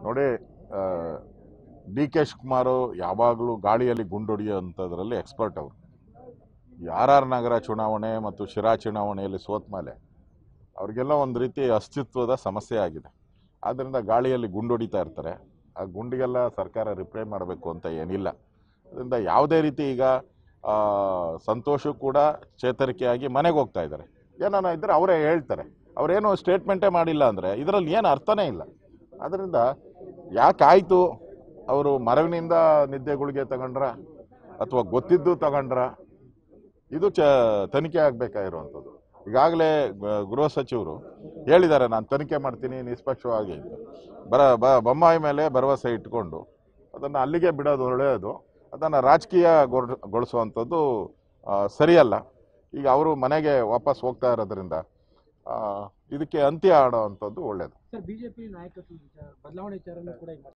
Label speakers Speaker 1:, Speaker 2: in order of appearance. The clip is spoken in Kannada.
Speaker 1: ನೋಡಿ ಡಿ ಕೆ ಶಿವಕುಮಾರ್ ಯಾವಾಗಲೂ ಗಾಳಿಯಲ್ಲಿ ಗುಂಡೊಡೆಯುವಂಥದ್ರಲ್ಲಿ ಎಕ್ಸ್ಪರ್ಟ್ ಅವರು ಆರ್ ಆರ್ ನಗರ ಚುನಾವಣೆ ಮತ್ತು ಶಿರಾ ಚುನಾವಣೆಯಲ್ಲಿ ಸೋತ ಮೇಲೆ ಅವ್ರಿಗೆಲ್ಲ ಒಂದು ರೀತಿ ಅಸ್ತಿತ್ವದ ಸಮಸ್ಯೆ ಆಗಿದೆ ಆದ್ದರಿಂದ ಗಾಳಿಯಲ್ಲಿ ಗುಂಡೊಡಿತಾ ಇರ್ತಾರೆ ಆ ಗುಂಡಿಗೆಲ್ಲ ಸರ್ಕಾರ ರಿಪ್ಲೈ ಮಾಡಬೇಕು ಅಂತ ಏನಿಲ್ಲ ಅದರಿಂದ ಯಾವುದೇ ರೀತಿ ಈಗ ಆ, ಸಂತೋಷು ಕೂಡ ಚೇತರಿಕೆಯಾಗಿ ಮನೆಗೆ ಹೋಗ್ತಾ ಇದ್ದಾರೆ ಏನಾನ ಇದ್ದರೆ ಅವರೇ ಹೇಳ್ತಾರೆ ಅವರೇನು ಸ್ಟೇಟ್ಮೆಂಟೇ ಮಾಡಿಲ್ಲ ಅಂದರೆ ಇದರಲ್ಲಿ ಏನು ಅರ್ಥನೇ ಇಲ್ಲ ಅದರಿಂದ ಯಾಕಾಯಿತು ಅವರು ಮರವಿನಿಂದ ನಿದ್ದೆ ಗುಳಿಗೆ ತಗೊಂಡ್ರ ಅಥವಾ ಗೊತ್ತಿದ್ದು ತಗೊಂಡ್ರ ಇದು ಚ ತನಿಖೆ ಆಗಬೇಕಾಗಿರುವಂಥದ್ದು ಈಗಾಗಲೇ ಗ- ಗೃಹ ಸಚಿವರು ಹೇಳಿದ್ದಾರೆ ನಾನು ತನಿಖೆ ಮಾಡ್ತೀನಿ ನಿಷ್ಪಕ್ಷವಾಗಿ ಅಂತ ಬರ ಬ ಬೊಮ್ಮಾಯಿ ಮೇಲೆ ಭರವಸೆ ಇಟ್ಕೊಂಡು ಅದನ್ನು ಅಲ್ಲಿಗೆ ಬಿಡೋದು ಒಳ್ಳೆಯದು ಅದನ್ನು ರಾಜಕೀಯ ಗೊಳಿಸುವಂಥದ್ದು ಆ, ಸರಿಯಲ್ಲ ಈಗ ಅವರು ಮನೆಗೆ ವಾಪಸ್ ಹೋಗ್ತಾ ಇರೋದ್ರಿಂದ ಆ, ಇದಕ್ಕೆ ಅಂತ್ಯ ಆಡೋವಂಥದ್ದು ಒಳ್ಳೆಯದು
Speaker 2: ಸರ್ ಬಿಜೆಪಿ ನಾಯಕತ್ವ ವಿಚಾರ ಬದಲಾವಣೆ ವಿಚಾರನೂ ಕೂಡ ಈಗ